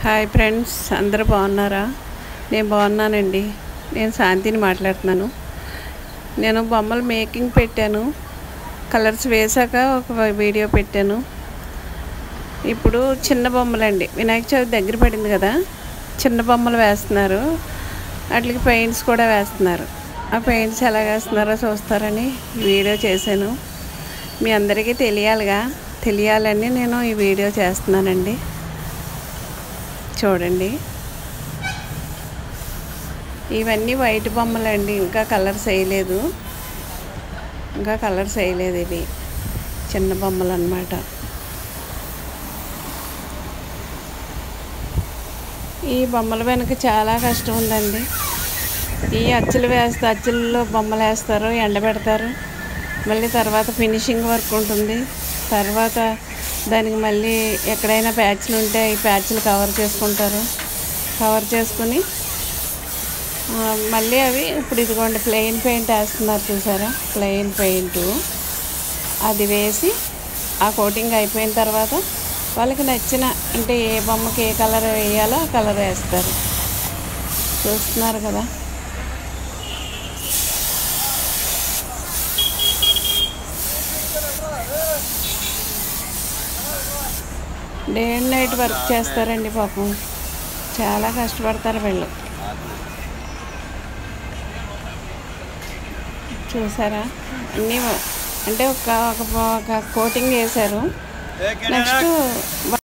hi friends అందరూ బాగున్నారా నేను బాగున్నానండి నేను శాంతిని మాట్లాడుతున్నాను నేను బొమ్మలు మేకింగ్ పెట్టాను కలర్స్ వేసాక ఒక వీడియో పెట్టాను ఇప్పుడు చిన్న బొమ్మలండి వినాయక చవితి దగ్గర పడింది కదా చిన్న బొమ్మలు వేస్తున్నారు వాటికి పెయింట్స్ కూడా వేస్తున్నారు ఆ పెయింట్స్ ఎలా వేస్తున్నారో చూస్తారని ఈ వీడియో చేశాను మీ అందరికీ తెలియాలిగా తెలియాలని నేను ఈ వీడియో చేస్తున్నానండి చూడండి ఇవన్నీ వైట్ బొమ్మలు అండి ఇంకా కలర్స్ వేయలేదు ఇంకా కలర్స్ వేయలేదు ఇవి చిన్న బొమ్మలు అన్నమాట ఈ బొమ్మల వెనక చాలా కష్టం ఉందండి ఈ అచ్చులు వేస్తే అచ్చుల్లో బొమ్మలు వేస్తారు ఎండబెడతారు మళ్ళీ తర్వాత ఫినిషింగ్ వర్క్ ఉంటుంది తర్వాత దానికి మళ్ళీ ఎక్కడైనా ప్యాచ్లు ఉంటే ఈ ప్యాచ్లు కవర్ చేసుకుంటారు కవర్ చేసుకుని ఆ, మళ్ళీ అవి ఇప్పుడు ఇదిగోండి ప్లెయిన్ పెయింట్ వేస్తున్నారు చూసారా ప్లెయిన్ పెయింట్ అది వేసి ఆ కోటింగ్ అయిపోయిన తర్వాత వాళ్ళకి నచ్చిన అంటే ఏ బొమ్మకి ఏ కలర్ వేయాలో ఆ కలర్ వేస్తారు చూస్తున్నారు కదా డే అండ్ నైట్ వర్క్ చేస్తారండి పాపం చాలా కష్టపడతారు వీళ్ళు చూసారా అన్నీ అంటే ఒక ఒక ఒక కోటింగ్ వేశారు నెక్స్ట్